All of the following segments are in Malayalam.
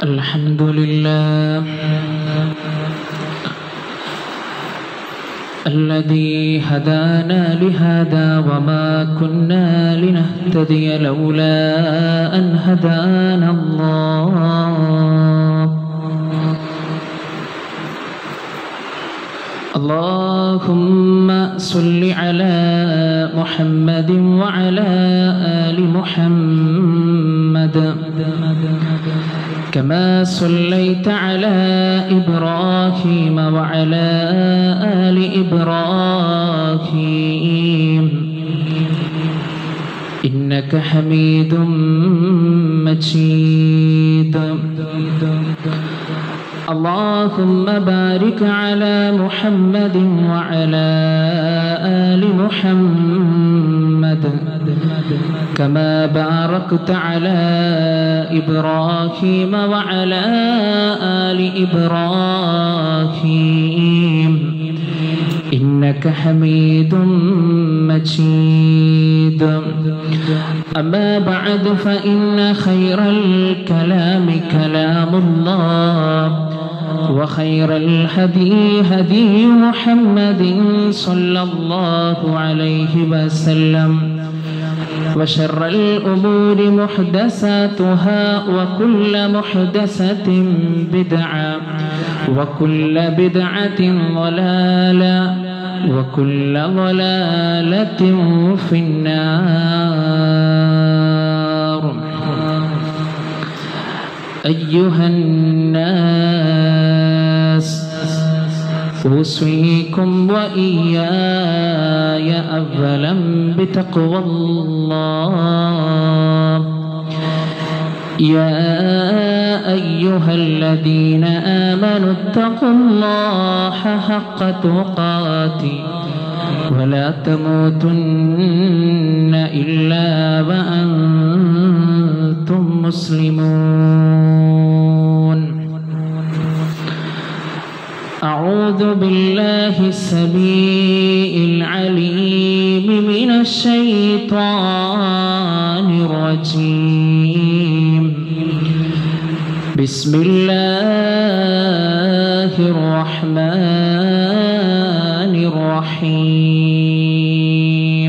الحمد لله الذي هدانا لهذا وما كنا لنهتدي لولا أن هدانا الله اللهم صل على محمد وعلى آل محمد كما صليت على إبراهيم وعلى آل إبراهيم إنك حميد مجيد اللهم بارك على محمد وعلى آل محمد كما باركت على إبراهيم وعلى آل إبراهيم إنك حميد مجيد أما بعد فإن خير الكلام كلام الله وخير الهدي هدي محمد صلى الله عليه وسلم وشر الأمور محدثاتها وكل محدثة بدعة وكل بدعة ضلالة وكل ضلالة في النار أيها الناس أوصيكم وإياي أولا بتقوى الله يا أيها الذين آمنوا اتقوا الله حق تقاته ولا تموتن إلا وأنتم مسلمون أعوذ بالله السميع العليم من الشيطان الرجيم بسم الله الرحمن الرحيم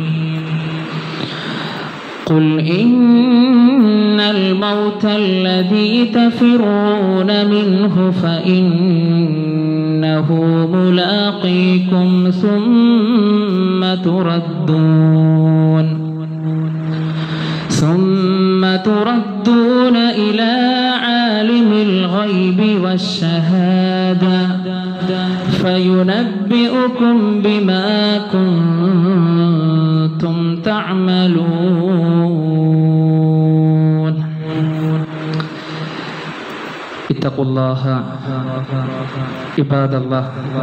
قل إن الموت الذي تفرون منه فإنه ملاقيكم ثم تردون ثم تردون إلى عالم الغيب والشهادة فينبئكم بما كنتم تعملون اتقوا الله عباد الله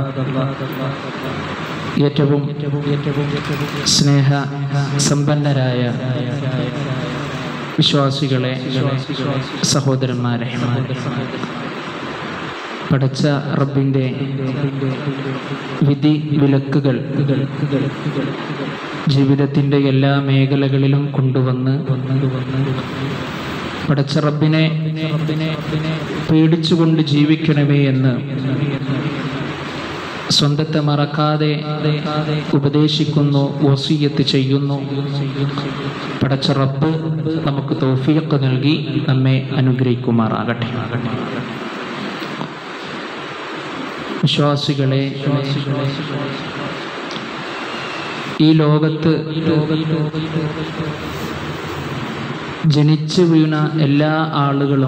ഏറ്റവും സ്നേഹ സമ്പന്നരായ വിശ്വാസികളെ സഹോദരന്മാരെ പടച്ച റബ്ബിൻ്റെ വിധി വിലക്കുകൾ ജീവിതത്തിൻ്റെ എല്ലാ മേഖലകളിലും കൊണ്ടുവന്ന് പടച്ച റബ്ബിനെ പേടിച്ചുകൊണ്ട് ജീവിക്കണമേ എന്ന് സ്വന്തത്തെ മറക്കാതെ ഉപദേശിക്കുന്നു വസീയത്ത് ചെയ്യുന്നു പടച്ച റബ്ബ് നമുക്ക് തോഫിയൊക്കെ നൽകി നമ്മെ അനുഗ്രഹിക്കുമാറാകട്ടെ വിശ്വാസികളെ ഈ ലോകത്ത് ജനിച്ചു വീണ എല്ലാ ആളുകളും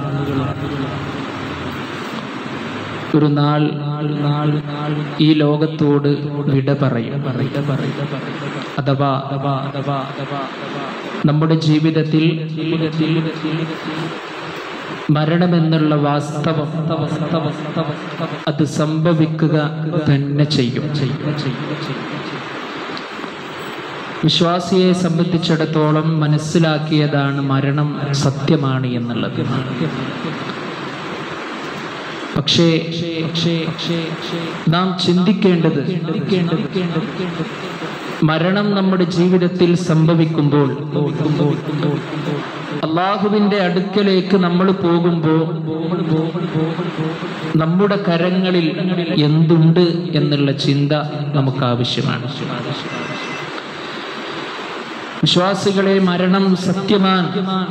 ഒരു നാൾ ഈ ലോകത്തോട് വിട പറയും അഥവാ നമ്മുടെ ജീവിതത്തിൽ മരണമെന്നുള്ള വാസ്തവം അത് സംഭവിക്കുക തന്നെ ചെയ്യും വിശ്വാസിയെ സംബന്ധിച്ചിടത്തോളം മനസ്സിലാക്കിയതാണ് മരണം സത്യമാണ് എന്നുള്ളത് പക്ഷേ നാം ചിന്തിക്കേണ്ടത് മരണം നമ്മുടെ ജീവിതത്തിൽ സംഭവിക്കുമ്പോൾ അള്ളാഹുവിന്റെ അടുക്കലേക്ക് നമ്മൾ പോകുമ്പോൾ നമ്മുടെ കരങ്ങളിൽ എന്തുണ്ട് എന്നുള്ള ചിന്ത നമുക്ക് ആവശ്യമാണ് വിശ്വാസികളെ മരണം സത്യമാണ്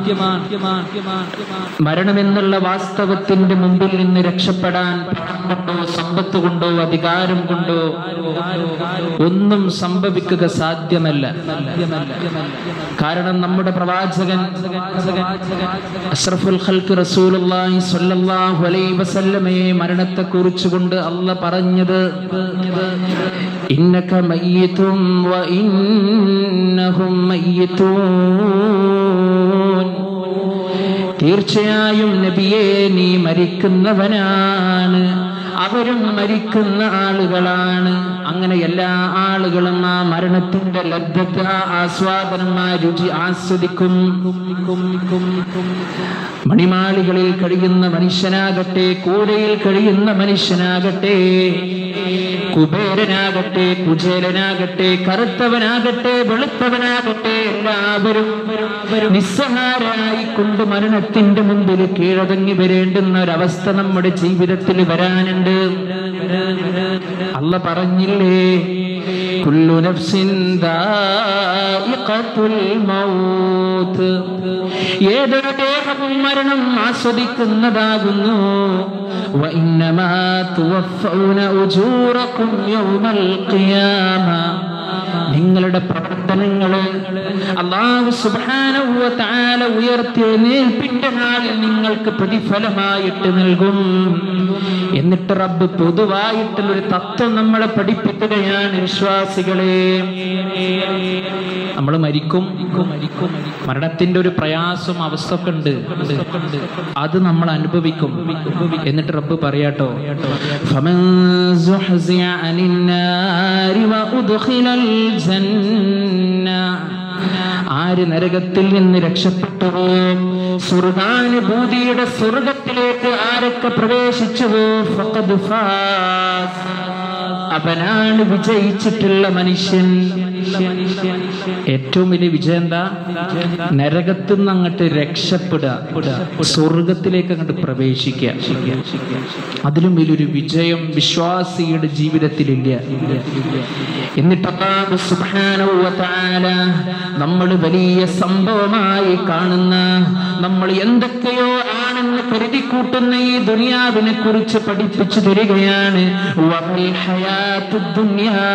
മരണമെന്നുള്ള വാസ്തവത്തിന്റെ മുമ്പിൽ നിന്ന് രക്ഷപ്പെടാൻ പണം കൊണ്ടോ സമ്പത്ത് കൊണ്ടോ അധികാരം കൊണ്ടോ ഒന്നും സംഭവിക്കുക സാധ്യമല്ല കാരണം നമ്മുടെ പ്രവാചകൻ അഷ്റഫുൽ ഖൽക്ക് റസൂലുള്ളാഹി സ്വല്ലല്ലാഹു അലൈഹി വസല്ലമയെ മരണത്തെ കുറിച്ചുകൊണ്ട് അല്ല പറഞ്ഞത് ഇന്നക മയ്യിതും വ ഇന്നഹും മയ്യിതൂൻ തീർച്ചയായും നബിയെ നീ മരിക്കുന്നവനാണ് അവരും മരിക്കുന്ന ആളുകളാണ് അങ്ങനെ എല്ലാ ആളുകളും ആ മരണത്തിന്റെ ലബ്ധത ആസ്വാദനം ആ രുചി ആസ്വദിക്കും മണിമാളികളിൽ കഴിയുന്ന മനുഷ്യനാകട്ടെ കൂരയിൽ കഴിയുന്ന മനുഷ്യനാകട്ടെ കുബേരനാകട്ടെ കുചേലനാകട്ടെ കറുത്തവനാകട്ടെ വെളുത്തവനാകട്ടെ എല്ലാവരും നിസ്സഹാരായി കൊണ്ട് മരണത്തിന്റെ മുമ്പിൽ കീഴടങ്ങി വരേണ്ടുന്ന ഒരവസ്ഥ നമ്മുടെ ജീവിതത്തിൽ വരാനുണ്ട് അല്ല പറഞ്ഞില്ലേ കുല്ലു നഫ്സിൻ ദായിഖത്തുൽ മൗത്ത് ഏതൊരു ദേഹവും മരണം ആസ്വദിക്കുന്നതാകുന്നു وإنما توفون أجوركم يوم القيامة നിങ്ങളുടെ പ്രവർത്തനങ്ങള് അള്ളാഹു സുബ്ഹാനഹു വ തആല ഉയർത്തിയ നേൽപ്പിന്റെ നാളിൽ നിങ്ങൾക്ക് പ്രതിഫലമായിട്ട് നൽകും എന്നിട്ട് റബ്ബ് പൊതുവായിട്ടുള്ള ഒരു തത്വം നമ്മളെ പഠിപ്പിക്കുകയാണ് വിശ്വാസികളെ നമ്മൾ മരിക്കും മരിക്കും മരണത്തിന്റെ ഒരു പ്രയാസം അവസ്ഥ ഒക്കെ ഉണ്ട് അത് നമ്മൾ അനുഭവിക്കും എന്നിട്ട് റബ്ബ് പറയാട്ടോ فمن زحزح عن النار وأدخل الجنة ആര് നരകത്തിൽ നിന്ന് രക്ഷപ്പെട്ടുവോ സ്വർഗാനുഭൂതിയുടെ സ്വർഗത്തിലേക്ക് ആരൊക്കെ പ്രവേശിച്ചുവോ ഫഖദ് ഫാസ് അവനാണ് വിജയിച്ചിട്ടുള്ള മനുഷ്യൻ ഏറ്റവും വലിയ വിജയം എന്താ നരകത്തിൽ നിന്ന് അങ്ങോട്ട് രക്ഷപ്പെടുക സ്വർഗത്തിലേക്ക് അങ്ങോട്ട് പ്രവേശിക്കുക അതിലും വലിയൊരു വിജയം വിശ്വാസിയുടെ ജീവിതത്തിലില്ല എന്നിട്ട് അല്ലാഹു സുബ്ഹാനഹു വ തആല നമ്മൾ വലിയ സംഭവമായി കാണുന്ന നമ്മൾ എന്തൊക്കെയോ ആണെന്ന് കരുതി കൂട്ടുന്ന ഈ ദുനിയാവിനെ കുറിച്ച് പഠിപ്പിച്ചു തരികയാണ് വമൽ ഹയാത്തുദ് ദുനിയാ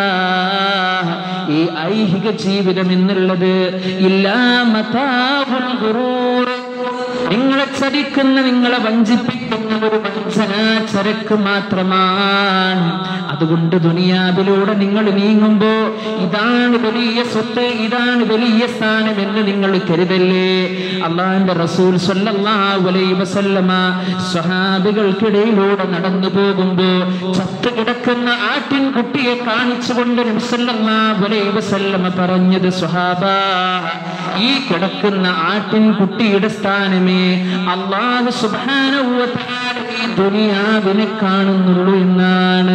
ഈ ഐഹിക ജീവിതം എന്നുള്ളത് ഇല്ലാ മതാഉൽ ഗുറൂർ നിങ്ങളെ ചതിക്കുന്ന നിങ്ങളെ വഞ്ചിപ്പിക്കുന്ന ഒരു വഞ്ചനാ ചരക്ക് മാത്രമാണ് അതുകൊണ്ട് ദുനിയാവിലൂടെ നിങ്ങൾ നീങ്ങുമ്പോ ഇതാണ് വലിയ സ്വത്ത് ഇതാണ് വലിയ സ്ഥാനം എന്ന് നിങ്ങൾ കരുതല്ലേ അള്ളാന്റെ റസൂൽ സല്ലല്ലാഹു അലൈഹി വസല്ലമ സ്വഹാബികൾക്കിടയിലൂടെ നടന്നു പോകുമ്പോ ചത്തു കിടക്കുന്ന ആട്ടിൻ കുട്ടിയെ കാണിച്ചുകൊണ്ട് നബി സല്ലല്ലാഹു അലൈഹി വസല്ലമ പറഞ്ഞത് സ്വഹാബ ഈ കിടക്കുന്ന ആട്ടിൻ കുട്ടിയുടെ സ്ഥാനമേ അള്ളാഹു സുബ്ഹാനഹു വ തആല ഈ ദുനിയാവിനെ കാണുന്നുള്ളൂ എന്നാണ്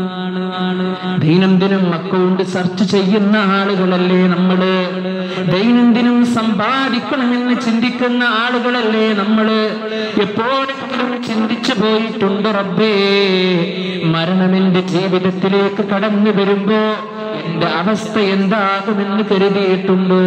ദൈനംദിനം അക്കൗണ്ട് സെർച്ച് ചെയ്യുന്ന ആളുകളല്ലേ നമ്മള് ദൈനംദിനം സമ്പാദിക്കണമെന്ന് ചിന്തിക്കുന്ന ആളുകളല്ലേ നമ്മള് എപ്പോഴെങ്കിലും ചിന്തിച്ചു പോയിട്ടുണ്ട് റബ്ബേ മരണം എന്റെ ജീവിതത്തിലേക്ക് കടന്നു വരുമ്പോ എന്റെ അവസ്ഥ എന്താകുമെന്ന് കരുതിയിട്ടുണ്ടോ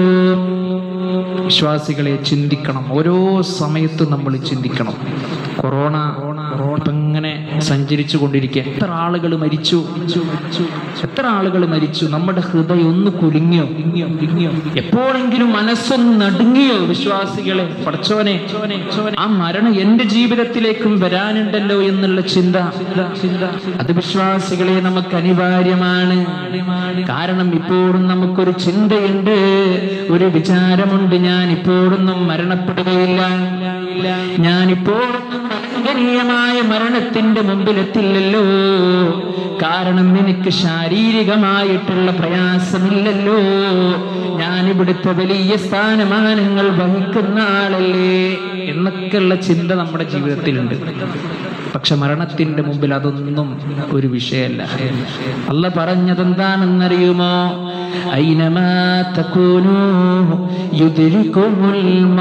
വിശ്വാസികളെ ചിന്തിക്കണം ഓരോ സമയത്തും നമ്മൾ ചിന്തിക്കണം കൊറോണ ഇപ്പൊ ഇങ്ങനെ സഞ്ചരിച്ചു കൊണ്ടിരിക്കുക എത്ര ആളുകൾ മരിച്ചു എത്ര ആളുകൾ മരിച്ചു നമ്മുടെ ഹൃദയം ഒന്ന് കുലുങ്ങിയോ എപ്പോഴെങ്കിലും മനസ്സൊന്ന് നടുങ്ങിയോ വിശ്വാസികളെ പഠിച്ചോനെ ആ മരണം എന്റെ ജീവിതത്തിലേക്കും വരാനുണ്ടല്ലോ എന്നുള്ള ചിന്ത അത് വിശ്വാസികളെ നമുക്ക് അനിവാര്യമാണ് കാരണം ഇപ്പോഴും നമുക്കൊരു ചിന്തയുണ്ട് ഒരു വിചാരമുണ്ട് ഞാൻ ഇപ്പോഴൊന്നും മരണപ്പെടുകയില്ല ഞാൻ ഇപ്പോഴൊന്നും ഭയങ്കരീയമായ മരണത്തിന്റെ മുമ്പിലെത്തില്ലല്ലോ കാരണം എനിക്ക് ശാരീരികമായിട്ടുള്ള പ്രയാസമില്ലല്ലോ ഞാൻ ഇവിടുത്തെ വലിയ സ്ഥാനമാനങ്ങൾ വഹിക്കുന്ന ആളല്ലേ എന്നൊക്കെയുള്ള ചിന്ത നമ്മുടെ ജീവിതത്തിലുണ്ട് പക്ഷെ മരണത്തിന്റെ മുമ്പിൽ അതൊന്നും ഒരു വിഷയമല്ല അല്ല പറഞ്ഞതെന്താണെന്നറിയുമോ ഐനമാ തകൂനൂ യുദ്രിക്കുമുൽ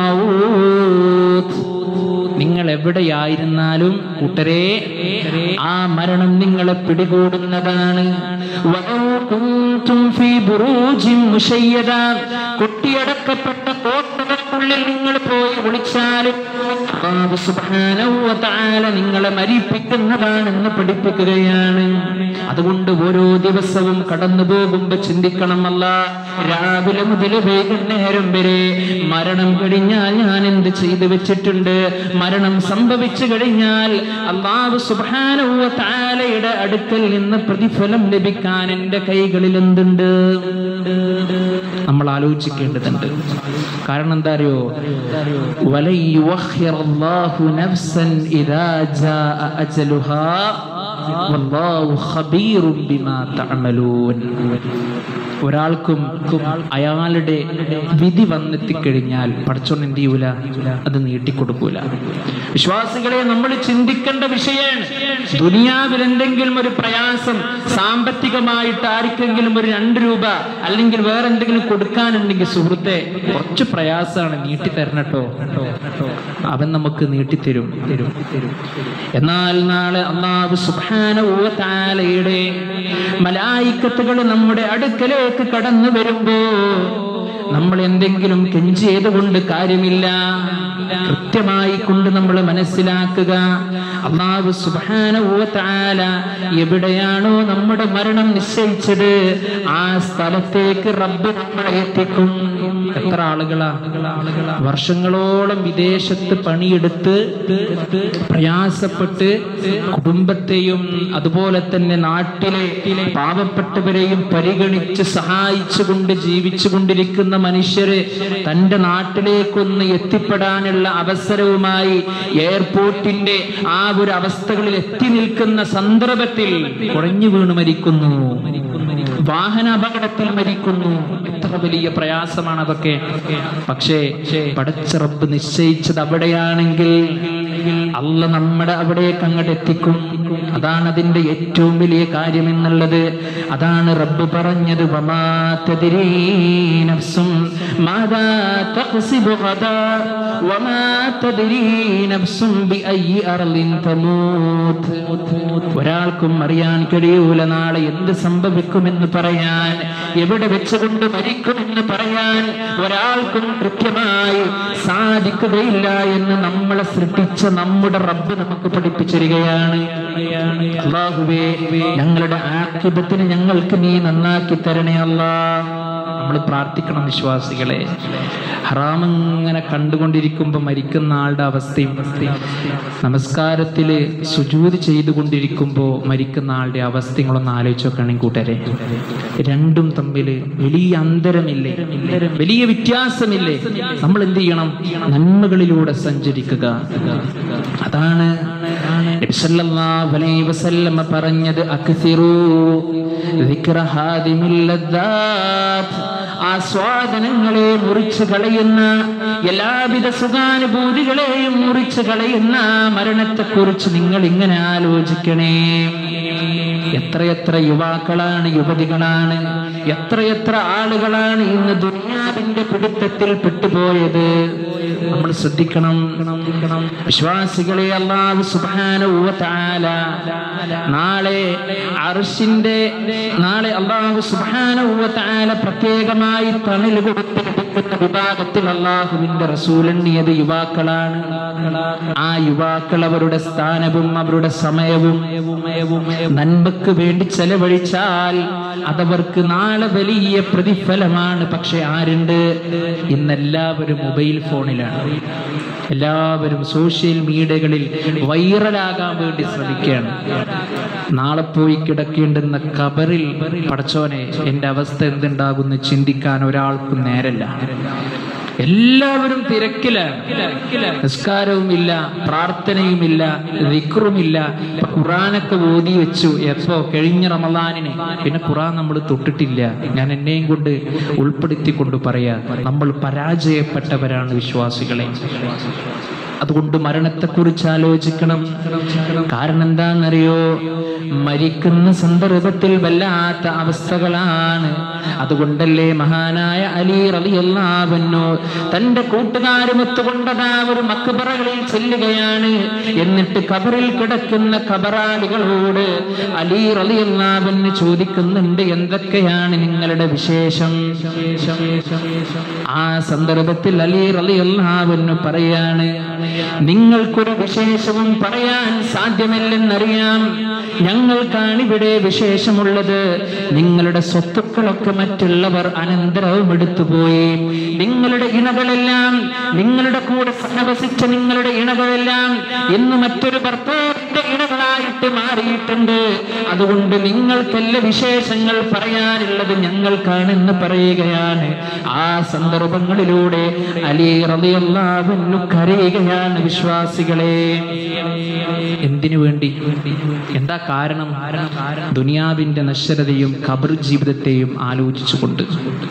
മൗത്ത് നിങ്ങൾ എവിടെയായിരുന്നാലും കൂട്ടരെ ആ മരണം നിങ്ങളെ പിടികൂടുന്നതാണ് വലൗ കുന്തും ഫീ ബുറൂജിൻ മുശയ്യദ കൊട്ടിയടക്കപ്പെട്ട കോട്ടകൾക്കുള്ളിൽ നിങ്ങൾ പോയി വിളിച്ചാലും അല്ലാഹു സുബ്ഹാനഹു വ തആല നിങ്ങളെ മരിപ്പിക്കുന്നതാണെന്ന് പഠിപ്പിക്കുകയാണ് അതുകൊണ്ട് ഓരോ ദിവസവും കടന്നു പോകുമ്പോ ചിന്തിക്കണമല്ല രാവിലെ മുതൽ വൈകുന്നേരം വരെ മരണം കഴിഞ്ഞാൽ ഞാൻ എന്ത് ചെയ്തു വെച്ചിട്ടുണ്ട് മരണം സംഭവിച്ചു കഴിഞ്ഞാൽ അള്ളാഹു സുബ്ഹാനഹു വ തആലയുടെ അടുക്കൽ നിന്ന് പ്രതിഫലം ലഭിക്കാൻ എൻ്റെ കൈകളിൽ എന്തുണ്ട് നമ്മൾ ആലോചിക്കേണ്ടതുണ്ട് കാരണം എന്താ അറിയോ വലൻ യുവഖിറല്ലാഹു നഫ്സൻ ഇദാ ജാഅ അജലുഹാ വല്ലാഹു ഖബീറും ബിമാ തഅമലൂൻ ഒരാൾക്കും അയാളുടെ വിധി വന്നെത്തിക്കഴിഞ്ഞാൽ പഠിച്ചോൺ എന്ത് ചെയ്യൂല അത് നീട്ടിക്കൊടുക്കൂല വിശ്വാസികളെ നമ്മൾ ചിന്തിക്കേണ്ട വിഷയമാണ് ദുനിയാവിൽ എന്തെങ്കിലും ഒരു പ്രയാസം സാമ്പത്തികമായിട്ട് ആർക്കെങ്കിലും ഒരു രണ്ട് രൂപ അല്ലെങ്കിൽ വേറെ എന്തെങ്കിലും കൊടുക്കാനുണ്ടെങ്കിൽ സുഹൃത്തെ കുറച്ച് പ്രയാസമാണ് നീട്ടി തരണട്ടോ അവൻ നമുക്ക് നീട്ടിത്തരും തരും തരും എന്നാൽ നാളെ അള്ളാഹു സുബ്ഹാനഹു വ തആലയുടെ മലായിക്കത്തുകൾ നമ്മുടെ അടുക്കലേക്ക് കടന്നു വരുമ്പോ നമ്മൾ എന്തെങ്കിലും കെഞ്ചിയത് കൊണ്ട് കാര്യമില്ല കൃത്യമായി കൊണ്ട് നമ്മൾ മനസ്സിലാക്കുക അള്ളാഹു സുബ്ഹാനഹു വ തആല എവിടെയാണോ നമ്മുടെ മരണം നിശ്ചയിച്ചത് ആ സ്ഥലത്തേക്ക് റബ്ബ് നമ്മളെ എത്തിക്കും എത്ര ആളുകളാ വർഷങ്ങളോളം വിദേശത്ത് പണിയെടുത്ത് പ്രയാസപ്പെട്ട് കുടുംബത്തെയും അതുപോലെ തന്നെ നാട്ടിലെ പാവപ്പെട്ടവരെയും പരിഗണിച്ച് സഹായിച്ചുകൊണ്ട് ജീവിച്ചു കൊണ്ടിരിക്കുന്ന മനുഷ്യര് തന്റെ നാട്ടിലേക്കൊന്ന് എത്തിപ്പെടാനുള്ള അവസരവുമായി എയർപോർട്ടിന്റെ ആ ഒരു അവസ്ഥകളിൽ എത്തി നിൽക്കുന്ന സന്ദർഭത്തിൽ കുഴഞ്ഞു വീണ് മരിക്കുന്നു വാഹന അപകടത്തിൽ മരിക്കുന്നു എത്ര വലിയ പ്രയാസമാണ് അതൊക്കെ പക്ഷേ പടച്ച റബ്ബ് നിശ്ചയിച്ചത് അവിടെയാണെങ്കിൽ അല്ല നമ്മുടെ അവിടേക്ക് അങ്ങോട്ട് എത്തിക്കും അതാണ് അതിന്റെ ഏറ്റവും വലിയ കാര്യം എന്നുള്ളത് അതാണ് റബ്ബ് പറഞ്ഞത് വമാ തദ്രീ നഫ്സും മാതാ തക്സിബു ഗദാ വമാ തദ്രീ നഫ്സും ബിഅയ്യി അർളിൻ തമൂത്ത് ഒരാൾക്കും അറിയാൻ കഴിയൂല നാളെ എന്ത് സംഭവിക്കുമെന്ന് പറയാൻ എവിടെ വെച്ചുകൊണ്ട് മരിക്കുമെന്ന് പറയാൻ ഒരാൾക്കും കൃത്യമായി സാധിക്കുകയില്ല എന്ന് നമ്മളെ സൃഷ്ടിച്ച നമ്മുടെ റബ്ബ് നമുക്ക് പഠിപ്പിച്ചിരിക്കുകയാണ് അള്ളാഹുവേ ഞങ്ങളുടെ ആക്കിബത്തിന് ഞങ്ങൾക്ക് നീ നന്നാക്കി തരണേ അല്ലാ നമ്മൾ പ്രാർത്ഥിക്കണം വിശ്വാസികളെ ഹറാമിങ്ങനെ കണ്ടുകൊണ്ടിരിക്കുമ്പോൾ മരിക്കുന്ന ആളുടെ അവസ്ഥയും നമസ്കാരത്തില് സുജൂത് ചെയ്തുകൊണ്ടിരിക്കുമ്പോൾ മരിക്കുന്ന ആളുടെ അവസ്ഥകളൊന്ന് ആലോചിച്ച് നോക്കുകയാണെങ്കിൽ കൂട്ടരെ രണ്ടും തമ്മിൽ വലിയ അന്തരമില്ലേ വലിയ വ്യത്യാസമില്ലേ നമ്മൾ എന്ത് ചെയ്യണം നന്മകളിലൂടെ സഞ്ചരിക്കുക അതാണ് നബി സല്ലല്ലാഹു അലൈഹി വസല്ലമ പറഞ്ഞത് അക്സിറൂ ذكر هادم اللذات ആസ്വാദനങ്ങളെ മുറിച്ചു കളയുന്ന എല്ലാവിധ സുഖാനുഭൂതികളെയും മുറിച്ചു കളയുന്ന മരണത്തെക്കുറിച്ച് നിങ്ങൾ ഇങ്ങനെ ആലോചിക്കണേ എത്രയെത്ര യുവാക്കളാണ് യുവതികളാണ് എത്രയെത്ര ആളുകളാണ് ഇന്ന് ദുനിയാവിന്റെ പിടുത്തത്തിൽ പെട്ടുപോയത് നമ്മൾ ശ്രദ്ധിക്കണം വിശ്വാസികളെ അള്ളാഹു സുബ്ഹാനഹു വ തആല നാളെ അർശിന്റെ നാളെ അള്ളാഹു സുബ്ഹാനഹു വ തആല പ്രത്യേകമായി തണൽ കൊടുത്ത് ലഭിക്കുന്ന വിഭാഗത്തിൽ അള്ളാഹുവിന്റെ റസൂൽ എണ്ണിയത് യുവാക്കളാണ് ആ യുവാക്കൾ അവരുടെ സ്ഥാനവും അവരുടെ സമയവും നന്മക്ക് വേണ്ടി ചെലവഴിച്ചാൽ അതവർക്ക് നാളെ വലിയ പ്രതിഫലമാണ് പക്ഷെ ആരുണ്ട് ഇന്നെല്ലാവരും മൊബൈൽ ഫോണിലാണ് എല്ലാവരും സോഷ്യൽ മീഡിയകളിൽ വൈറലാകാൻ വേണ്ടി ശ്രമിക്കുകയാണ് നാളെ പോയി കിടക്കേണ്ടുന്ന കബറിൽ പടച്ചോനെ എന്റെ അവസ്ഥ എന്തുണ്ടാകുമെന്ന് ചിന്തിക്കാൻ ഒരാൾക്കും നേരല്ല എല്ലാവരും തിരക്കിലാണ് നിസ്കാരവുമില്ല പ്രാർത്ഥനയുമില്ല ദിക്റുമില്ല ഇപ്പൊ ഖുറാനൊക്കെ ഓതി വെച്ചു എപ്പോ കഴിഞ്ഞ റമദാനിന് പിന്നെ ഖുറാൻ നമ്മൾ തൊട്ടിട്ടില്ല ഞാൻ എന്നെയും കൊണ്ട് ഉൾപ്പെടുത്തിക്കൊണ്ട് പറയാ നമ്മൾ പരാജയപ്പെട്ടവരാണ് വിശ്വാസികളെ അതുകൊണ്ട് മരണത്തെക്കുറിച്ച് ആലോചിക്കണം കാരണം എന്താണെന്നറിയോ മരിക്കുന്ന സന്ദർഭത്തിൽ വല്ലാത്ത അവസ്ഥകളാണ് അതുകൊണ്ടല്ലേ മഹാനായ അലി റളിയല്ലാഹു തന്റെ കൂട്ടുകാരുമൊത്ത് കൊണ്ടതാ ഒരു മക്ബറകളിൽ ചെല്ലുകയാണ് എന്നിട്ട് കബറിൽ കിടക്കുന്ന കബറാളികളോട് അലി റളിയല്ലാഹു ചോദിക്കുന്നുണ്ട് എന്തൊക്കെയാണ് നിങ്ങളുടെ വിശേഷം ആ സന്ദർഭത്തിൽ അലി റളിയല്ലാഹു പറയാണ് നിങ്ങൾക്കൊരു വിശേഷവും പറയാൻ സാധ്യമല്ലെന്നറിയാം ഞങ്ങൾക്കാണ് ഇവിടെ വിശേഷമുള്ളത് നിങ്ങളുടെ സ്വത്തുക്കളൊക്കെ മറ്റുള്ളവർ അനന്തരവും എടുത്തുപോയി നിങ്ങളുടെ ഇണകളെല്ലാം നിങ്ങളുടെ കൂടെ സഹവസിച്ച നിങ്ങളുടെ ഇണകളെല്ലാം ഇന്ന് മറ്റൊരു ഭർത്താവിന്റെ ഇണകളായിട്ട് മാറിയിട്ടുണ്ട് അതുകൊണ്ട് നിങ്ങൾക്കല്ല വിശേഷങ്ങൾ പറയാനുള്ളത് ഞങ്ങൾക്കാണെന്ന് പറയുകയാണ് ആ സന്ദർഭങ്ങളിലൂടെ അലി റളിയല്ലാഹു കരയുകയാണ് വിശ്വാസികളെ എന്തിനു വേണ്ടി എന്താ കാരണം ദുനിയാവിന്റെ നശ്വരതയും ഖബർ ജീവിതത്തെയും ആലോചിച്ചുകൊണ്ട്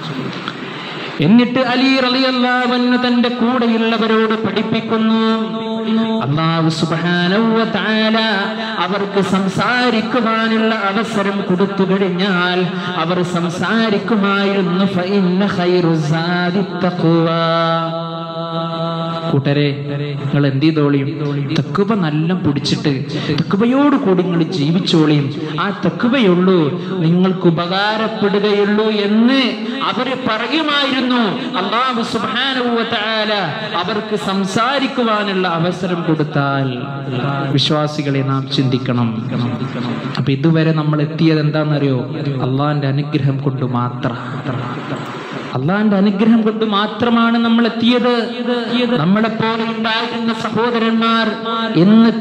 എന്നിട്ട് അലി റളിയല്ലാഹു തന്റെ കൂടെയുള്ളവരോട് പഠിപ്പിക്കുന്നു അള്ളാഹു സുബ്ഹാനഹു വ തആല അവർക്ക് സംസാരിക്കുവാനുള്ള അവസരം കൊടുത്തു കഴിഞ്ഞാൽ അവർ സംസാരിക്കുമായിരുന്നു ഫഇന്ന ഖൈറു സാദി തഖ്വാ കൂട്ടരെ നിങ്ങൾ എന്ത് ചെയ്തോളിയും തെക്കുവ നല്ല പിടിച്ചിട്ട് തെക്കുവയോട് കൂടി നിങ്ങൾ ജീവിച്ചോളിയും ആ തെക്കുവയുള്ളൂ നിങ്ങൾക്ക് ഉപകാരപ്പെടുകയുള്ളൂ എന്ന് അവര് പറയുമായിരുന്നു അള്ളാഹു സുബാനുവല അവർക്ക് സംസാരിക്കുവാനുള്ള അവസരം കൊടുത്താൽ വിശ്വാസികളെ നാം ചിന്തിക്കണം അപ്പൊ ഇതുവരെ നമ്മൾ എത്തിയത് എന്താണെന്നറിയോ അള്ളാഹിന്റെ അനുഗ്രഹം കൊണ്ട് മാത്രം അള്ളാന്റെ അനുഗ്രഹം കൊണ്ട് മാത്രമാണ് നമ്മൾ എത്തിയത് നമ്മളെ പോലെ ഉണ്ടായിരുന്ന സഹോദരന്മാർ ഇന്ന്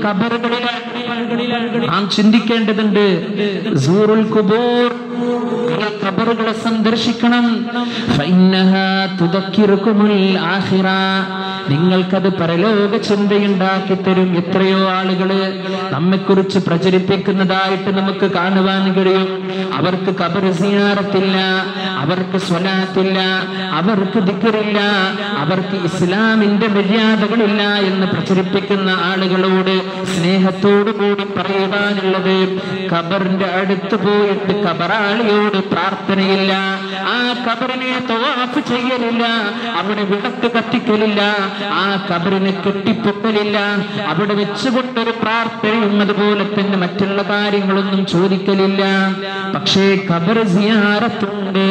കബറുകളിലാണ് നാം ചിന്തിക്കേണ്ടതുണ്ട് സൂറുൽ കുബൂർ നിങ്ങൾ ഖബറുകളെ സന്ദർശിക്കണം ഫഇന്നഹാ തുദക്കിറുകുമുൽ ആഖിറ നിങ്ങൾക്കത് പരലോക ചിന്തയുണ്ടാക്കി തരും എത്രയോ ആളുകള് നമ്മെക്കുറിച്ച് പ്രചരിപ്പിക്കുന്നതായിട്ട് നമുക്ക് കാണുവാൻ കഴിയും അവർക്ക് കബർ സിയാറത്തില്ല അവർക്ക് സ്വലാത്തില്ല അവർക്ക് ദിക്കറില്ല അവർക്ക് ഇസ്ലാമിന്റെ മര്യാദകളില്ല എന്ന് പ്രചരിപ്പിക്കുന്ന ആളുകളോട് സ്നേഹത്തോടു കൂടി പറയുവാനുള്ളത് ഖബറിന്റെ അടുത്ത് പോയിട്ട് ഖബറാളിയോട് പ്രാർത്ഥനയില്ല ആ ഖബറിനെ തവാഫ് ചെയ്യലില്ല അവിടെ വിളക്ക് കത്തിക്കലില്ല ആ ഖബറിനെ കെട്ടിപ്പൊക്കലില്ല അവിടെ വെച്ചുകൊണ്ടൊരു പ്രാർത്ഥനയും അതുപോലെ തന്നെ മറ്റുള്ള കാര്യങ്ങളൊന്നും ചോദിക്കലില്ല പക്ഷേ ഖബർ സിയാറത്തുണ്ട്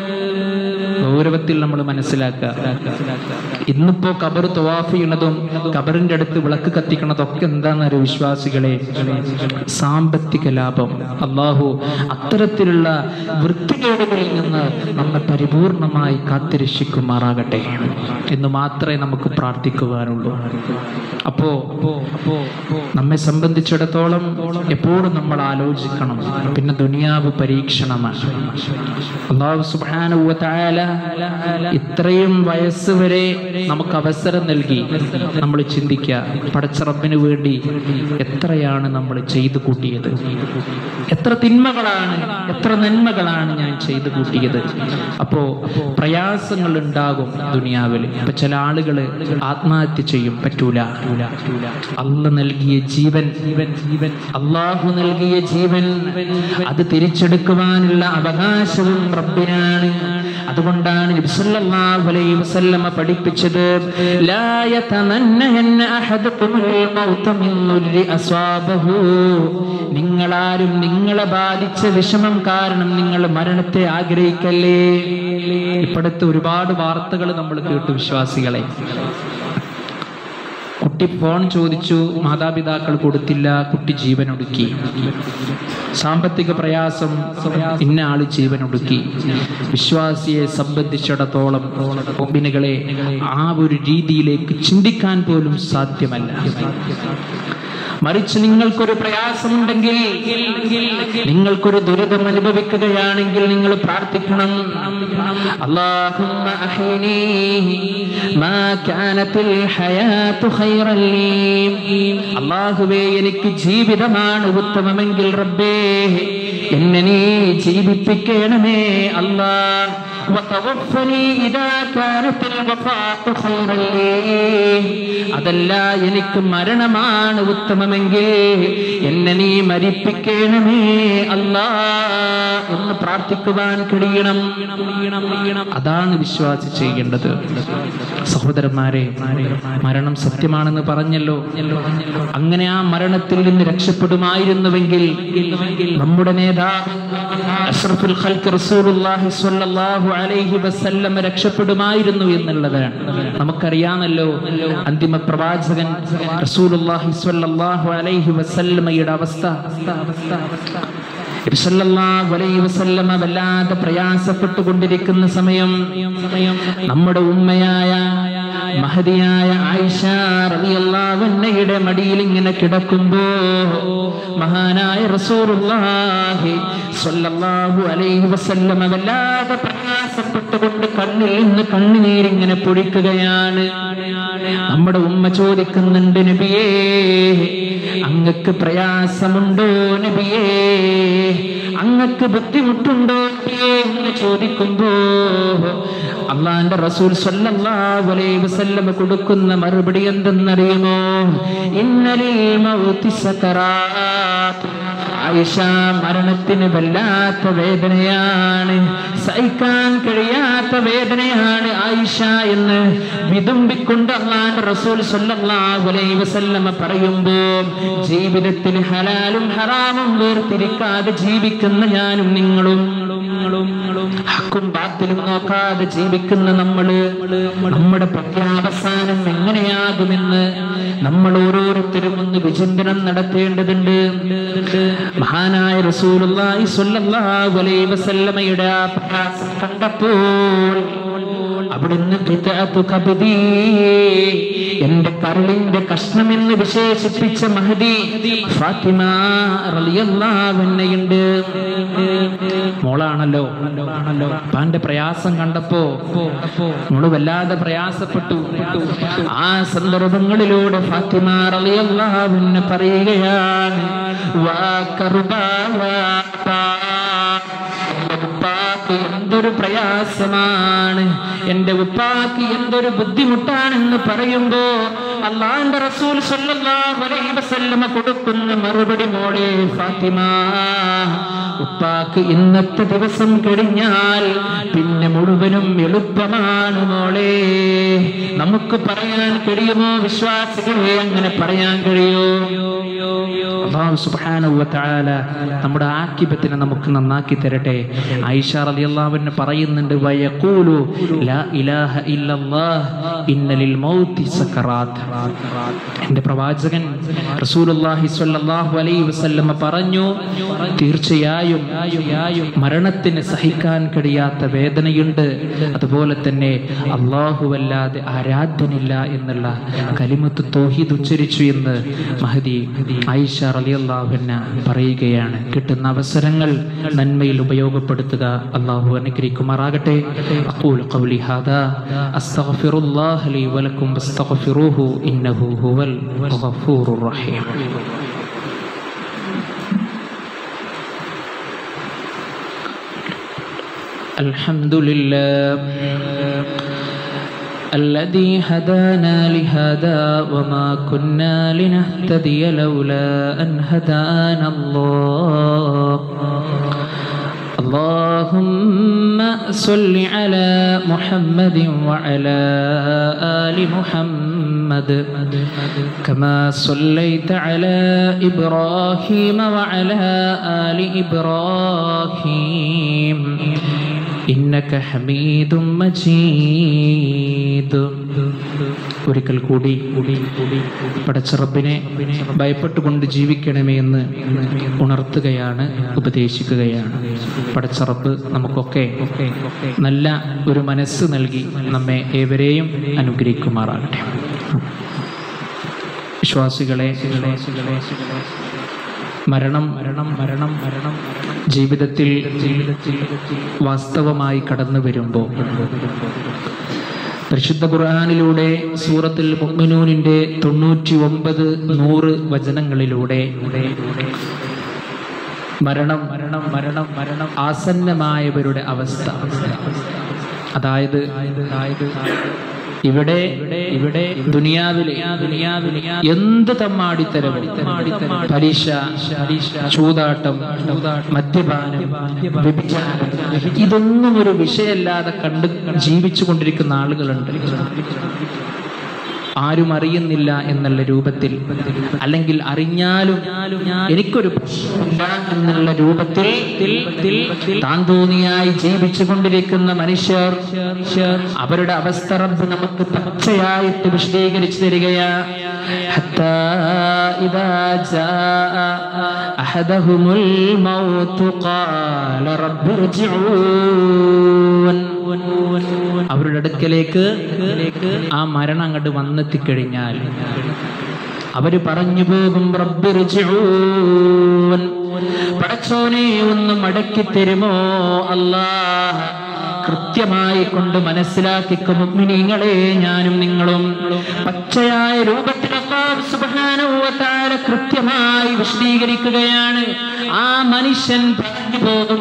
ഗൗരവത്തിൽ നമ്മൾ മനസ്സിലാക്കുക ഇന്നിപ്പോ കബർ തവാഫ് ചെയ്യണതും കബറിന്റെ അടുത്ത് വിളക്ക് കത്തിക്കണതൊക്കെ എന്താണെന്നൊരു വിശ്വാസികളെ സാമ്പത്തിക ലാഭം അള്ളാഹു അത്തരത്തിലുള്ള വൃത്തികേടുകളിൽ നിന്ന് നമ്മെ പരിപൂർണമായി കാത്തിരക്ഷിക്കുമാറാകട്ടെ എന്ന് മാത്രമേ നമുക്ക് പ്രാർത്ഥിക്കുവാനുള്ളൂ അപ്പോ അപ്പോ നമ്മെ സംബന്ധിച്ചിടത്തോളം എപ്പോഴും നമ്മൾ ആലോചിക്കണം പിന്നെ ദുനിയാവ് പരീക്ഷണമാണ് അള്ളാഹു സുബ്ഹാനഹു വ തആല ഇത്രയും വയസ്സ് വരെ നമുക്ക് അവസരം നൽകി നമ്മൾ ചിന്തിക്കുക പടച്ച റബ്ബിന് വേണ്ടി എത്രയാണ് നമ്മൾ ചെയ്തു കൂട്ടിയത് എത്ര തിന്മകളാണ് എത്ര നന്മകളാണ് ഞാൻ ചെയ്തു കൂട്ടിയത് അപ്പോ പ്രയാസങ്ങൾ ഉണ്ടാകും ദുനിയാവിൽ ഇപ്പൊ ചില ആളുകള് ആത്മഹത്യ ചെയ്യും പറ്റൂല അല്ല നൽകിയ ജീവൻ ജീവൻ അള്ളാഹു നൽകിയ ജീവൻ അത് തിരിച്ചെടുക്കുവാനുള്ള അവകാശവും റബ്ബിനാണ് അതുകൊണ്ടാണ് നബി സല്ലല്ലാഹു അലൈഹി വസല്ലമ പഠിപ്പിച്ചത് ലാ യതമന്നഹന്ന അഹദുകുമുൽ മൗത മിൻ നുരി അസ്വാബഹു നിങ്ങളാരും നിങ്ങളെ ബാധിച്ച വിഷമം കാരണം നിങ്ങൾ മരണത്തെ ആഗ്രഹിക്കല്ലേ ഇപ്പോഴത്തെ ഒരുപാട് വാർത്തകൾ നമ്മൾ കേട്ടു വിശ്വാസികളെ കുട്ടി ഫോൺ ചോദിച്ചു മാതാപിതാക്കൾ കൊടുത്തില്ല കുട്ടി ജീവനൊടുക്കി സാമ്പത്തിക പ്രയാസം ഇന്ന ആള് ജീവനൊടുക്കി വിശ്വാസിയെ സംബന്ധിച്ചിടത്തോളം മുമ്പിനുകളെ ആ ഒരു രീതിയിലേക്ക് ചിന്തിക്കാൻ പോലും സാധ്യമല്ല മറിച്ച് നിങ്ങൾക്കൊരു പ്രയാസമുണ്ടെങ്കിൽ നിങ്ങൾക്കൊരു ദുരിതം അനുഭവിക്കുകയാണെങ്കിൽ നിങ്ങൾ പ്രാർത്ഥിക്കണം അല്ലാഹുമ്മ അഹ്യിനീ മാ കാനത്തിൽ ഹയാത്തു ഖൈറൻ ലീ അല്ലാഹുവേ എനിക്ക് ജീവിതമാണ് ഉത്തമമെങ്കിൽ റബ്ബേ എന്നെ നീ ജീവിപ്പിക്കണമേ അല്ലാ وتوفني إذا كانت الوفاة خيرا لي അതല്ല എനിക്ക് മരണമാണ് ഉത്തമമെങ്കിൽ എന്നെ നീ മരിപ്പിക്കണമേ അല്ലാ എന്ന് പ്രാർത്ഥിക്കുവാൻ കഴിയണം അതാണ് വിശ്വാസി ചെയ്യേണ്ടത് സഹോദരന്മാരെ മരണം സത്യമാണെന്ന് പറഞ്ഞല്ലോ അങ്ങനെ ആ മരണത്തിൽ നിന്ന് രക്ഷപ്പെടുമായിരുന്നുവെങ്കിൽ നമ്മുടെ നേതാവ് അഷ്റഫുൽ ഖൽക്ക് റസൂലുള്ളാഹി സ്വല്ലല്ലാഹു അലൈഹി വസല്ലം രക്ഷപ്പെടുമായിരുന്നു എന്നുള്ളതാണ് നമുക്കറിയാമല്ലോ അന്തിമ പ്രവാചകൻ റസൂലുള്ളാഹി സ്വല്ലല്ലാഹു അലൈഹി വസല്ലമയുടെ അവസ്ഥ നബി സല്ലല്ലാഹു അലൈഹി വസല്ലമ വല്ലാതെ പ്രയാസപ്പെട്ടുകൊണ്ടിരിക്കുന്ന സമയം നമ്മുടെ ഉമ്മയായ മഹതിയായ ആയിഷ റളിയല്ലാഹു അൻഹയുടെ മടിയിൽ ഇങ്ങനെ കിടക്കുമ്പോ മഹാനായ റസൂലുള്ളാഹി സ്വല്ലല്ലാഹു അലൈഹി വസല്ലമ വല്ലാതെ പ്രയാസപ്പെട്ടുകൊണ്ട് കണ്ണിൽ നിന്ന് കണ്ണുനീരിങ്ങനെ പൊഴിക്കുകയാണ് നമ്മുടെ ഉമ്മ ചോദിക്കുന്നുണ്ട് നബിയേ അങ്ങക്ക് പ്രയാസമുണ്ടോ നബിയേ അങ്ങക്ക് ബുദ്ധിമുട്ടുണ്ടോ നബിയേ എന്ന് ചോദിക്കുമ്പോ അള്ളാന്റെ റസൂൽ സല്ലല്ലാഹു അലൈഹി വസല്ലം കൊടുക്കുന്ന മറുപടി എന്തെന്നറിയുമോ ഇന്നലിൽ മൗതി സകറാത്ത് ആയിഷ മരണത്തിന് വല്ലാത്ത വേദനയാണ് സഹിക്കാൻ കഴിയാത്ത വേദനയാണ് ആയിഷ എന്ന് വിതുമ്പിക്കൊണ്ട് അള്ളാന്റെ റസൂൽ സല്ലല്ലാഹു അലൈഹി വസല്ലമ പറയുമ്പോ ജീവിതത്തിൽ ഹലാലും ഹറാമും വേർതിരിക്കാതെ ജീവിക്കുന്ന ഞാനും നിങ്ങളും ഹക്കും ബാത്തിലും നോക്കാതെ ജീവിക്കുന്ന നമ്മള് നമ്മുടെ പര്യാവസാനം എങ്ങനെയാകുമെന്ന് നമ്മൾ ഓരോരുത്തരും ഒന്ന് വിചിന്തനം നടത്തേണ്ടതുണ്ട് മഹാനായ റസൂലുള്ളാഹി സ്വല്ലല്ലാഹു അലൈഹി വസല്ലമയുടെ ആ പ്രയാസം കണ്ടപ്പോൾ അവിടുന്ന് ഖിതാഅത്തു കബദി എന്റെ കരളിന്റെ കഷ്ണം എന്ന് വിശേഷിപ്പിച്ച മഹദി ഫാത്തിമ റളിയല്ലാഹു അൻഹയുണ്ട് മോളാണല്ലോ പാന്റെ പ്രയാസം കണ്ടപ്പോ മോള് വല്ലാതെ പ്രയാസപ്പെട്ടു ആ സന്ദർഭങ്ങളിലൂടെ ഫാത്തിമ റളിയല്ലാഹു അൻഹ പറയുകയാണ് വാ കറുബാ ഉപ്പാക്ക് എന്തൊരു പ്രയാസമാണ് എന്റെ ഉപ്പാക്ക് എന്തൊരു ബുദ്ധിമുട്ടാണെന്ന് പറയുമ്പോ അള്ളാന്റെ റസൂൽ സല്ലല്ലാഹു അലൈഹി വസല്ലമ കൊടുക്കുന്ന മറുപടി മോളെ ഫാത്തിമ ഉപ്പാക്ക് ഇന്നത്തെ ദിവസം കഴിഞ്ഞാൽ പിന്നെ മുഴുവനും എളുപ്പമാണ് മോളെ നമുക്ക് പറയാൻ കഴിയുമോ വിശ്വാസികളെ അങ്ങനെ പറയാൻ കഴിയോ അള്ളാഹു സുബ്ഹാനഹു വ തആല നമ്മുടെ ആക്കിബത്തിനെ നമുക്ക് നന്നാക്കി തരട്ടെ ആയിഷ റളിയല്ലാഹു പറയുന്നുണ്ട് വയഖൂലു ലാ ഇലാഹ ഇല്ലല്ലാഹ് ഇന്നലിൽ മൗതി സക്കറാത്ത് എൻ്റെ പ്രവാചകൻ റസൂലുള്ളാഹി സ്വല്ലല്ലാഹു അലൈഹി വസല്ലമ പറഞ്ഞു തീർച്ചയായും മരണത്തിന് സഹിക്കാൻ കഴിയാത്ത വേദനയുണ്ട് അതുപോലെ തന്നെ അല്ലാഹുവല്ലാതെ ആരാധ്യനില്ല എന്നുള്ള കലിമത്ത് തൗഹീദ് ഉച്ചരിച്ചു എന്ന് മഹദി ആയിഷ റളിയല്ലാഹുവിന പറയുകയാണ് കിട്ടുന്ന അവസരങ്ങൾ നന്മയിൽ ഉപയോഗപ്പെടുത്തുക അള്ളാഹു അനുഗ്രഹിക്കുമാറാകട്ടെ അഖൂലു ഖൗലി ഹാദാ അസ്തഗ്ഫിറുല്ലാഹ ലി വലക്കും ഫസ്തഗ്ഫിറൂഹു ഇന്നഹു ഹുവൽ ഗഫൂറുർ റഹീം الحمد لله الذي هدانا لهذا وما كنا لنهتدي لولا أن هدانا الله اللهم صل على محمد وعلى آل محمد كما صليت على إبراهيم وعلى آل إبراهيم إنك حميد مجيد ഒരിക്കൽ കൂടി പടച്ച റബ്ബിനെ ഭയപ്പെട്ടുകൊണ്ട് ജീവിക്കണമേ എന്ന് ഉണർത്തുകയാണ് ഉപദേശിക്കുകയാണ് പടച്ച റബ്ബ് നമുക്കൊക്കെ നല്ല ഒരു മനസ്സ് നൽകി നമ്മെ ഏവരെയും അനുഗ്രഹിക്കുമാറാകട്ടെ വിശ്വാസികളെ മരണം മരണം മരണം മരണം ജീവിതത്തിൽ ജീവിതത്തിൽ വാസ്തവമായി കടന്നു വരുമ്പോൾ പരിശുദ്ധ ഖുർആാനിലൂടെ സൂറത്തിൽ മുഅ്മിനൂനിന്റെ തൊണ്ണൂറ്റി ഒമ്പത് നൂറ് വചനങ്ങളിലൂടെ മരണം മരണം മരണം മരണം ആസന്നമായവരുടെ അവസ്ഥ അതായത് ഇവിടെ ഇവിടെ ദുനിയാവിലെ ദുനിയാവിലെ എന്ത് തമ്മാടിത്തരവും പരീക്ഷ ചൂതാട്ടം മദ്യപാനം വ്യഭിചാരം ഇതൊന്നും ഒരു വിഷയമല്ലാതെ കണ്ട് ജീവിച്ചു കൊണ്ടിരിക്കുന്ന ആളുകളുണ്ട് ആരും അറിയുന്നില്ല എന്നുള്ള രൂപത്തിൽ അല്ലെങ്കിൽ അറിഞ്ഞാലും എനിക്കൊരു പ്രശ്നമില്ല എന്നുള്ള രൂപത്തിൽ താൻ തോന്നിയായി ജീവിച്ചു കൊണ്ടിരിക്കുന്ന മനുഷ്യർ അവരുടെ അവസ്ഥ റബ്ബ് നമുക്ക് പച്ചയായിട്ട് വിശദീകരിച്ചു തരികയാ حتى إذا جاء أحدهم الموت قال رب ارجعون അവരുടെ അടുക്കലേക്ക് ആ മരണം അങ്ങോട്ട് വന്നെത്തിക്കഴിഞ്ഞാൽ അവര് പറഞ്ഞു പോകും റബ്ബിർജിഊൻ പടച്ചോനെ ഒന്ന് മടക്കി തരുമോ അല്ലാഹ് കൃത്യമായി കൊണ്ട് മനസ്സിലാക്കിക്കും മുഅ്മിനീങ്ങളെ ഞാനും നിങ്ങളും പച്ചയായ രൂപത്തിൽ അല്ലാഹു സുബ്ഹാനഹു വ തആല കൃത്യമായി വിശദീകരിക്കുകയാണ് ആ മനുഷ്യൻ പറഞ്ഞു പോകും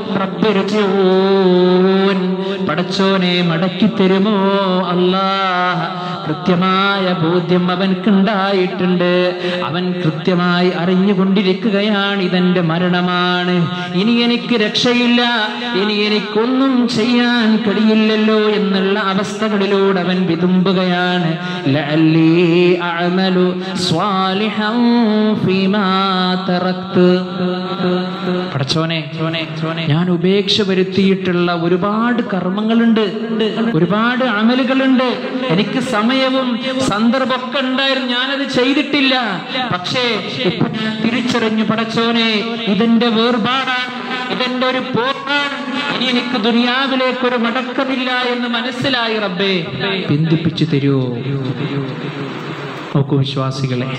റബ്ബിർജിഊൻ പടച്ചോനെ മടക്കി തരുമോ അല്ലാഹ് കൃത്യമായ ബോധ്യം അവൻക്കുണ്ടായിട്ടുണ്ട് അവൻ കൃത്യമായി അറിഞ്ഞുകൊണ്ടിരിക്കുകയാണ് ഇതെന്റെ മരണമാണ് ഇനി എനിക്ക് രക്ഷയില്ല ഇനി എനിക്കൊന്നും ചെയ്യാൻ കഴിയില്ലല്ലോ എന്നുള്ള അവസ്ഥകളിലൂടെ അവൻ വിതുമ്പുകയാണ് ലഅല്ലി അഅമലു സ്വാലിഹൻ ഫീമാ തറക്ത് പടച്ചോനെ ഞാൻ ഉപേക്ഷ വരുത്തിയിട്ടുള്ള ഒരുപാട് കർമ്മങ്ങളുണ്ട് ഒരുപാട് അമലുകളുണ്ട് എനിക്ക് സമയവും സന്ദർഭമൊക്കെ ഉണ്ടായിരുന്നു ഞാനത് ചെയ്തിട്ടില്ല പക്ഷേ ഇപ്പൊ ഞാൻ തിരിച്ചറിഞ്ഞു പടച്ചോനെ ഇതെന്റെ വേർപാടാണ് ഇതെന്റെ ഒരു പോക്കാണ് ഇനി എനിക്ക് ദുനിയാവിലേക്ക് ഒരു മടക്കമില്ല എന്ന് മനസ്സിലായി റബ്ബേ ബന്ധിപ്പിച്ചു തരുമോ നോക്കൂ വിശ്വാസികളെ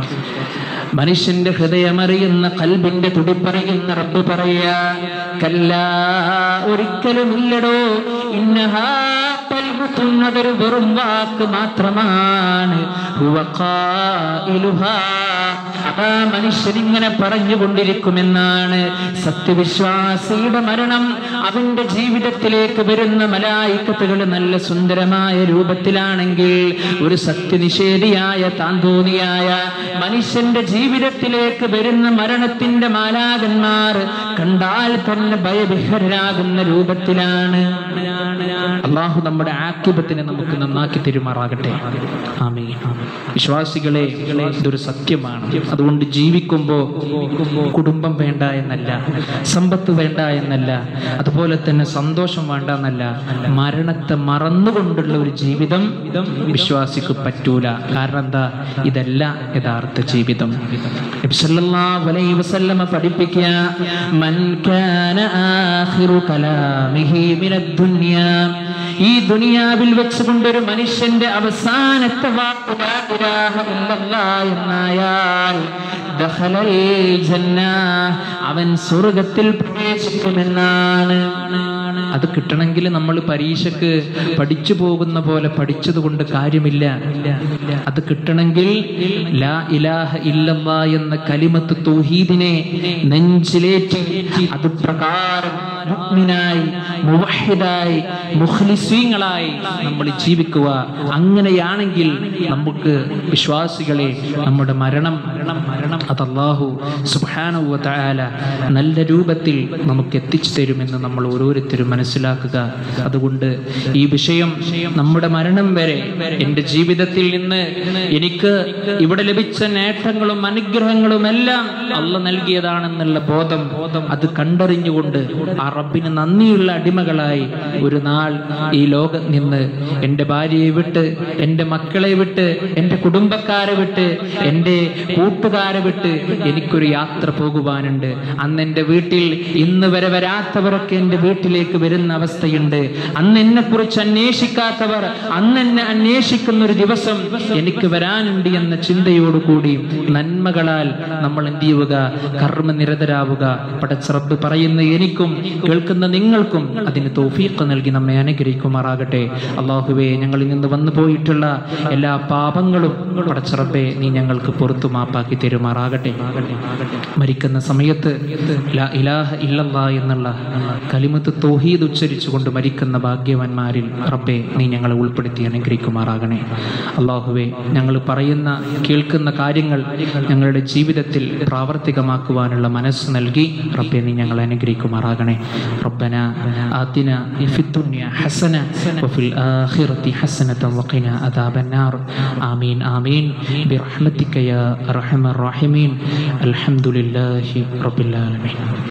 മനുഷ്യന്റെ ഹൃദയമറിയുന്ന കൽബിന്റെ തുടിപ്പറിയുന്ന റബ്ബ് പറയാ കല്ല ഒരിക്കലുമില്ലടോ ഇന്നഹാ കൽബുത്തുൻ അതൊരു വെറും വാക്ക് മാത്രമാണ് ഹുവ ഖായിലുഹാ. അതാ മനുഷ്യൻ ഇങ്ങനെ പറഞ്ഞുകൊണ്ടിരിക്കുമെന്നാണ് സത്യവിശ്വാസിയുടെ മരണം അവന്റെ ജീവിതത്തിലേക്ക് വരുന്ന മലായിക്കത്തുകൾ നല്ല സുന്ദരമായ രൂപത്തിലാണെങ്കിൽ ഒരു സത്യനിഷേധിയായ താന്തോന്നിയായ മനുഷ്യന്റെ ജീവിതത്തിലേക്ക് വരുന്ന മരണത്തിന്റെ മാലാകന്മാർ കണ്ടാൽ തന്നെ ഭയവിഹരരാകുന്ന രൂപത്തിലാണ് അള്ളാഹു നമ്മുടെ ആക്കിബത്തിനെ നമുക്ക് നന്നാക്കി തെരുമാറാകട്ടെ ആമീൻ വിശ്വാസികളെ ഇതൊരു സത്യമാണ് അതുകൊണ്ട് ജീവിക്കുമ്പോ കുടുംബം വേണ്ട എന്നല്ല സമ്പത്ത് വേണ്ട എന്നല്ല അതുപോലെ തന്നെ സന്തോഷം വേണ്ട എന്നല്ല മരണത്തെ മറന്നുകൊണ്ടുള്ള ഒരു ജീവിതം വിശ്വാസിക്ക് പറ്റൂല കാരണം എന്താ ഇതല്ല യഥാർത്ഥ ജീവിതം നബി സല്ലല്ലാഹു അലൈഹി വസല്ലമ പഠിപ്പിക്കുക മൻ കാന ആഖിറു കലാമിഹി മിനദ് ദുനിയാ ഈ ദുനിയാവിൽ വെച്ചുകൊണ്ട് ഒരു മനുഷ്യന്റെ അവസാനത്തെ വാക്ക് ലാ ഇലാഹ ഇല്ലല്ലാഹ് എന്നായാൽ ദഖലൽ ജന്ന അവൻ സ്വർഗത്തിൽ പ്രവേശിക്കുമെന്നാണ് അത് കിട്ടണമെങ്കിൽ നമ്മൾ പരീക്ഷക്ക് പഠിച്ചു പോകുന്ന പോലെ പഠിച്ചത് കൊണ്ട് കാര്യമില്ല അത് കിട്ടണമെങ്കിൽ ലാ ഇലാഹ ഇല്ലല്ലാ എന്ന കലിമത്ത് തൗഹീദിനെ നെഞ്ചിലേറ്റി അത് പ്രകാരം മുഅ്മിനായി മുവഹിദായി മുഖ്ലിസീങ്ങളായി നമ്മൾ ജീവിക്കുക അങ്ങനെയാണെങ്കിൽ നമുക്ക് വിശ്വാസികളെ നമ്മുടെ മരണം മരണം മരണം അത് അല്ലാഹു സുബ്ഹാനഹു വ തആല നല്ല രൂപത്തിൽ നമുക്ക് എത്തിച്ചു തരുമെന്ന് നമ്മൾ ഓരോരുത്തരും മനസ്സിലാക്കുക അതുകൊണ്ട് ഈ വിഷയം നമ്മുടെ മരണം വരെ എൻ്റെ ജീവിതത്തിൽ നിന്ന് എനിക്ക് ഇവിടെ ലഭിച്ച നേട്ടങ്ങളും അനുഗ്രഹങ്ങളും എല്ലാം അല്ല നൽകിയതാണെന്നുള്ള ബോധം ബോധം അത് കണ്ടറിഞ്ഞുകൊണ്ട് ആ റബ്ബിന് നന്ദിയുള്ള അടിമകളായി ഒരു നാൾ ഈ ലോകം നിന്ന് എൻ്റെ ഭാര്യയെ വിട്ട് എൻ്റെ മക്കളെ വിട്ട് എൻ്റെ കുടുംബക്കാരെ വിട്ട് എൻ്റെ കൂട്ടുകാരെ വിട്ട് എനിക്കൊരു യാത്ര പോകുവാനുണ്ട് അന്ന് എൻ്റെ വീട്ടിൽ ഇന്ന് വരെ വരാത്തവരൊക്കെ എൻ്റെ വീട്ടിലേക്ക് വരുന്ന അവസ്ഥയുണ്ട് അന്ന് എന്നെ കുറിച്ച് അന്വേഷിക്കാത്തവർ അന്ന് എന്നെ അന്വേഷിക്കുന്ന ഒരു ദിവസം എനിക്ക് വരാനുണ്ട് എന്ന ചിന്തയോടുകൂടി നന്മകളാൽ നമ്മൾ എന്ത് ചെയ്യുക കർമ്മനിരതരാവുക പടച്ചറബ് പറയുന്ന എനിക്കും കേൾക്കുന്ന നിങ്ങൾക്കും അതിന് തോഫീഖ് നൽകി നമ്മെ അനുഗ്രഹിക്കുമാറാകട്ടെ അള്ളാഹുവേ ഞങ്ങളിൽ നിന്ന് വന്നു പോയിട്ടുള്ള എല്ലാ പാപങ്ങളും പടച്ചറബെ നീ ഞങ്ങൾക്ക് പുറത്തു മാപ്പാക്കി തരുമാറാകട്ടെ മരിക്കുന്ന സമയത്ത് ലാ ഇലാഹ ഇല്ലല്ലാ എന്നുള്ള കലിമത്ത് തൗഹീദ് തൗഹീദ് ഉച്ചരിച്ചുകൊണ്ട് മരിക്കുന്ന ഭാഗ്യവാന്മാരിൽ റബ്ബെ നീ ഞങ്ങളെ ഉൾപ്പെടുത്തി അനുഗ്രഹിക്കുമാറാകണേ അള്ളാഹുവെ ഞങ്ങൾ പറയുന്ന കേൾക്കുന്ന കാര്യങ്ങൾ ഞങ്ങളുടെ ജീവിതത്തിൽ പ്രാവർത്തികമാക്കുവാനുള്ള മനസ്സ് നൽകി റബ്ബെ നീ ഞങ്ങളെ അനുഗ്രഹിക്കുമാറാകണേ റബ്ബന ആതിന ഫി الدنيا حسنة وفي الآخرة حسنة وقنا عذاب النار آمين آمين برحمتك يا أرحم الراحمين الحمد لله رب العالمين